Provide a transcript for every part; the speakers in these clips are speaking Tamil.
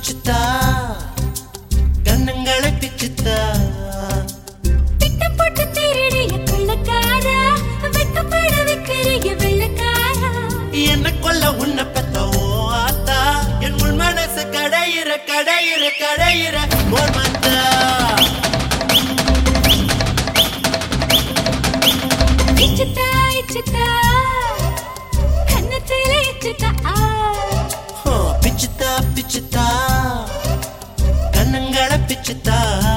பிச்சுத்தா கண்ணங்களை பிச்சுத்தா திட்டம் போட்டு திருடிய கொள்ளக்காரா வெக்கப்பட வைக்கிறிய வெள்ளக்காரா என்ன கொல்ல உன்னை பெத்த ஓ ஆத்தா என் உள் மனசு கடையிற கடையிற கடையிற ஓர் மந்தா இச்சுத்தா இச்சுத்தா கன்னத்தில இச்சுத்தா ஆ ஹோ, பிச்சுத்தா பிச்சுத்தா கண்ணங்களை பிச்சுத்தா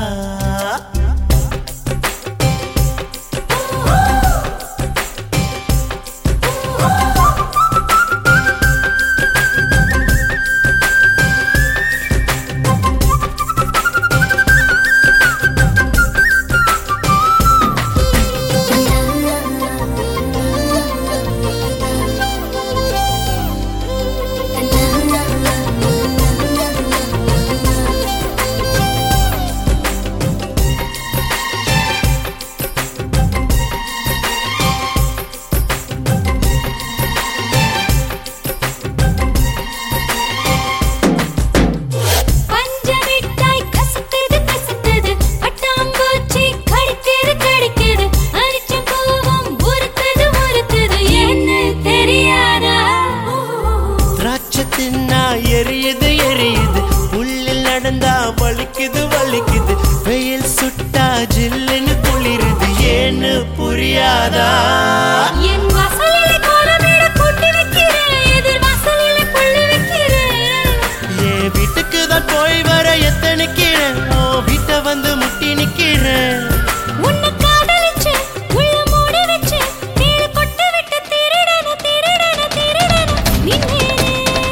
பஞ்சமிட்டாய் கசக்குது கசக்குது பட்டாம்பூச்சி கடிக்குது கடிக்குது அரிச்சம் பூவும் உருக்குது உருக்குது என்ன தெரியாதா திராட்சை தின்னா எரியுது எரியுது புல்லில் நடந்தா வலிக்குது வலிக்குது வெயில் சுட்டா ஜில்லுன்னு குளிருது ஏன்னு புரியாதா என் வாசலில கோலமேட கொண்டு வைக்கிறேன் எதிர் வாசலில புள்ளி வைக்கிறேன் என் வீட்டுக்கு தான் போய் வர எத்தனைக்கிறேன் ஓ வீட்டை வந்து முட்டி நிக்கிறேன் உன்னை காதலிச்சு உள்ள மூடி வச்சு தேடி கொட்டு விட்டு திருடன திருடன திருடன நின்னேனே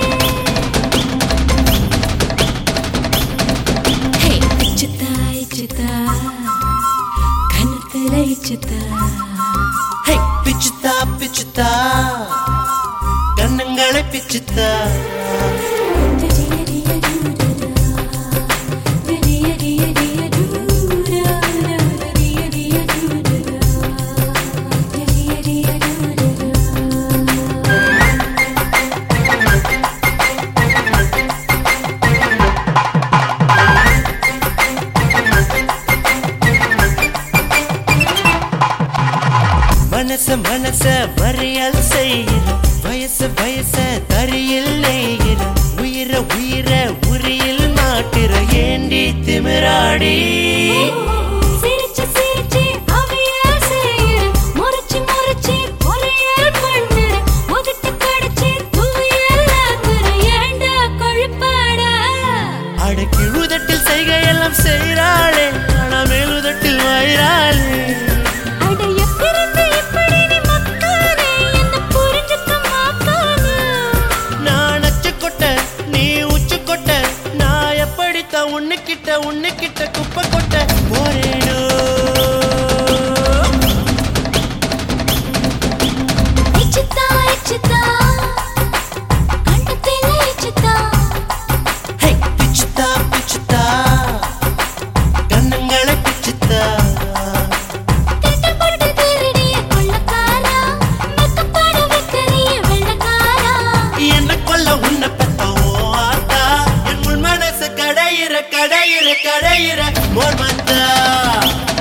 ஹே இச்சுத்தா இச்சுத்தா கனத்துல இச்சுத்தா ஹே பிச்சுத்தா பிச்சுத்தா கண்ணங்களை பிச்சுத்தா மனச மனச மறியல் செய்கிற வயசு வயச தரியில் நெய்கிற உயிர உயிர உரியில் மாட்டுற ஏண்டி திமிராடி சிரிச்சு சிரிச்சு அவையால் செய்யுற முறைச்சு முறைச்சு பொறையால் பண்ணுற முகட்டு கடிச்சு துவையால் ஆக்குற ஏண்டா கொழுப்பாடா அடக்கி உதட்டில் செய்கையெல்லாம் செய்கிறாளே ஆனா மேலுதட்டில் வாயிறாளே அட எப்பிருந்து இப்படி நீ மக்கானே என்ன புரிஞ்சுக்க மாட்டானே நான் அச்சு கொட்ட நீ உச்சு கொட்ட நான் எப்படித்தான் உன்னுக்கிட்ட உன்னுக்கிட்ட குப்பை கொட்ட போறேனோ இச்சுத்தா இச்சுத்தா கண்டத்தில இச்சுத்தா ஹே பிச்சுத்தா பிச்சுத்தா கண்ணங்களை பிச்சுத்தா திட்டம் போட்டு திருடிய கொள்ளக்காரா மெக்கப்பட வைக்கிறிய வெள்ளக்காரா என்ன கொல்ல உன்னை பெத்த ஓ ஆத்தா என் உள் மனசு கடையிற கடையிற கடையிற மோர் மந்தா